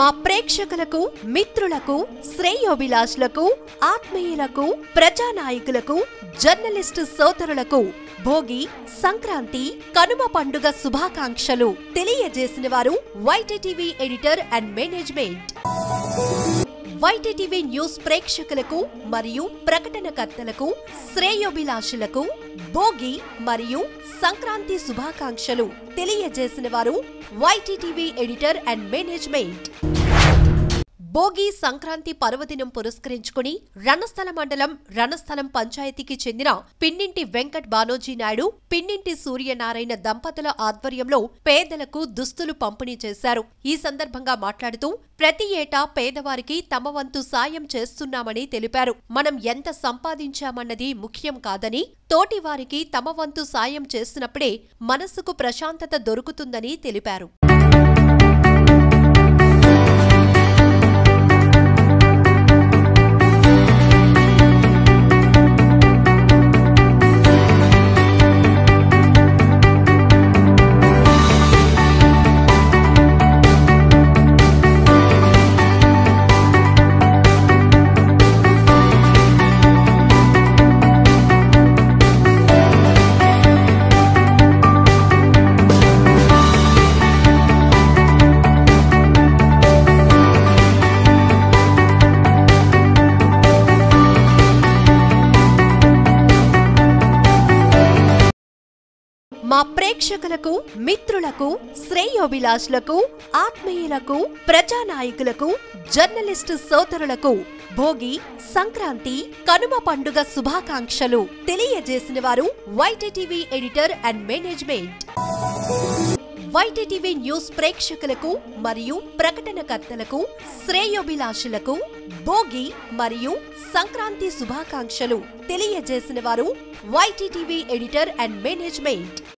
మా ప్రేక్షకులకు మిత్రులకు శ్రేయోభిలాషులకు ఆత్మీయులకు ప్రజానాయకులకు జర్నలిస్టు సోదరులకు భోగి సంక్రాంతి కనుమ పండుగ శుభాకాంక్షలు తెలియజేసిన వారు YTTV editor and management YTTV news ప్రేక్షకులకు మరియు ప్రకటనకర్తలకు శ్రేయోభిలాషులకు భోగి మరియు సంక్రాంతి శుభాకాంక్షలు తెలియజేసిన వారు YTTV editor and management Bhogi Sankranti పర్వదినం పురస్కరించుకుని రణస్థల మండలం రణస్థలం పంచాయతీకి చెందిన పిన్నింటి వెంకట్ బానోజీ నాయుడు పిన్నింటి సూర్యనారాయణ దంపతుల ఆధ్వర్యంలో పేదలకు దుస్తులు పంపిణీ చేశారు ఈ సందర్భంగా మాట్లాడుతూ ప్రతి ఏటా పేదవారికి తమ వంతు సాయం చేస్తున్నామని తెలిపారు మనం ఎంత సంపాదించామన్నది ముఖ్యం కాదని తోటి వారికి తమ వంతు సాయం చేసినప్పుడే మనసుకు ప్రశాంతత దొరుకుతుందని తెలిపారు మా ప్రేక్షకులకు మిత్రులకు శ్రేయోభిలాషులకు ఆత్మీయులకు ప్రజానాయకులకు జర్నలిస్టు సోదరులకు భోగి సంక్రాంతి కనుమ పండుగ శుభాకాంక్షలు తెలియజేసిన వారు YTTV editor and management YTTV news ప్రేక్షకులకు మరియు ప్రకటనకర్తలకు శ్రేయోభిలాషులకు భోగి మరియు సంక్రాంతి శుభాకాంక్షలు తెలియజేసిన వారు వైటీటీవీ ఎడిటర్ అండ్ మేనేజ్మెంట్